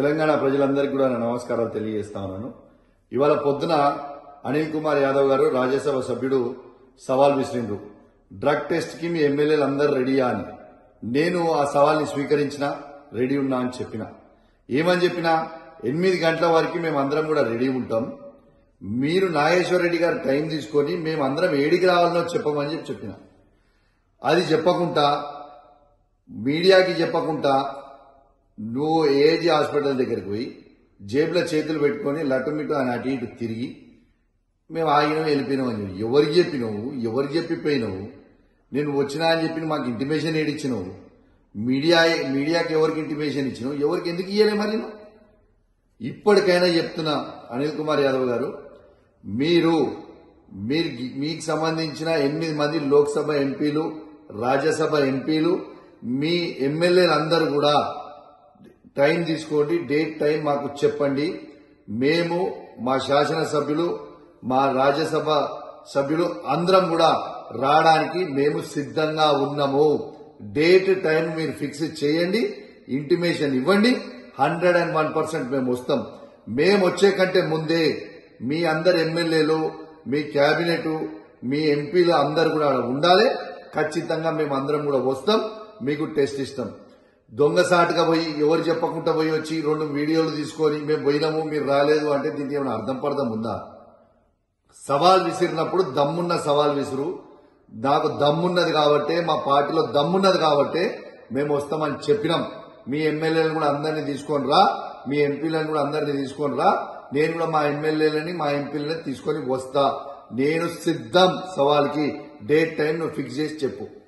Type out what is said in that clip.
తెలంగాణ ప్రజలందరికీ కూడా నా నమస్కారాలు తెలియజేస్తా ఉన్నాను ఇవాళ పొద్దున అనిల్ కుమార్ యాదవ్ గారు రాజ్యసభ సభ్యుడు సవాల్ విసిరిండ్రు డ్రగ్ టెస్ట్ కి మీ ఎమ్మెల్యేలు అందరు రెడీయా అని నేను ఆ సవాల్ని స్వీకరించిన రెడీ ఉన్నా అని చెప్పిన ఏమని చెప్పినా ఎనిమిది గంటల వరకు మేము అందరం కూడా రెడీ ఉంటాం మీరు నాగేశ్వర రెడ్డి గారు టైం తీసుకొని మేము అందరం ఏడికి రావాలనో చెప్పమని చెప్పి చెప్పిన అది చెప్పకుండా మీడియాకి చెప్పకుండా నువ్వు ఏజీ హాస్పిటల్ దగ్గరికి పోయి జేబులో చేతులు పెట్టుకొని లట్టుమిట్టు అని అటు ఇటు తిరిగి మేము ఆగినాం వెళ్ళిపోయినాం అని చెప్పి ఎవరికి చెప్పినావు ఎవరికి చెప్పిపోయినావు నేను వచ్చినా అని చెప్పి మాకు ఇంటిమేషన్ ఏడిచ్చినావు మీడియా మీడియాకి ఎవరికి ఇంటిమేషన్ ఇచ్చినావు ఎవరికి ఎందుకు ఇయ్యలే మరి నువ్వు? ఇప్పటికైనా చెప్తున్నా అనిల్ కుమార్ యాదవ్ గారు మీరు మీరు మీకు సంబంధించిన ఎనిమిది మంది లోక్సభ ఎంపీలు రాజ్యసభ ఎంపీలు మీ ఎమ్మెల్యేలు అందరూ కూడా టైం తీసుకోండి డేట్ టైం మాకు చెప్పండి మేము మా శాసనసభ్యులు మా రాజ్యసభ సభ్యులు అందరం కూడా రావడానికి మేము సిద్ధంగా ఉన్నాము డేట్ టైం మీరు ఫిక్స్ చేయండి ఇంటిమేషన్ ఇవ్వండి హండ్రెడ్ అండ్ వన్ పర్సెంట్ మేము వస్తాం మేము వచ్చే కంటే ముందే మీ అందరు ఎమ్మెల్యేలు మీ కేబినెట్ మీ ఎంపీలు అందరు కూడా ఆడ ఉండాలి ఖచ్చితంగా మేము అందరం కూడా వస్తాం మీకు టెస్ట్ ఇస్తాం దొంగసాటుగా పోయి ఎవరు చెప్పకుండా పోయి వచ్చి రెండు వీడియోలు తీసుకొని మేము పోయినాము మీరు రాలేదు అంటే దీనికి ఏమైనా అర్థం పడదాం ఉందా సవాల్ విసిరినప్పుడు దమ్మున్న సవాల్ విసురు నాకు దమ్మున్నది కాబట్టే మా పార్టీలో దమ్మున్నది కాబట్టే మేము వస్తామని చెప్పినాం మీ ఎమ్మెల్యేలను కూడా అందరినీ తీసుకొని రా మీ ఎంపీలను కూడా అందరినీ తీసుకొని రా నేను కూడా మా ఎమ్మెల్యేలని మా ఎంపీలని తీసుకొని వస్తా నేను సిద్ధం సవాల్కి డేట్ టైం నువ్వు ఫిక్స్ చేసి చెప్పు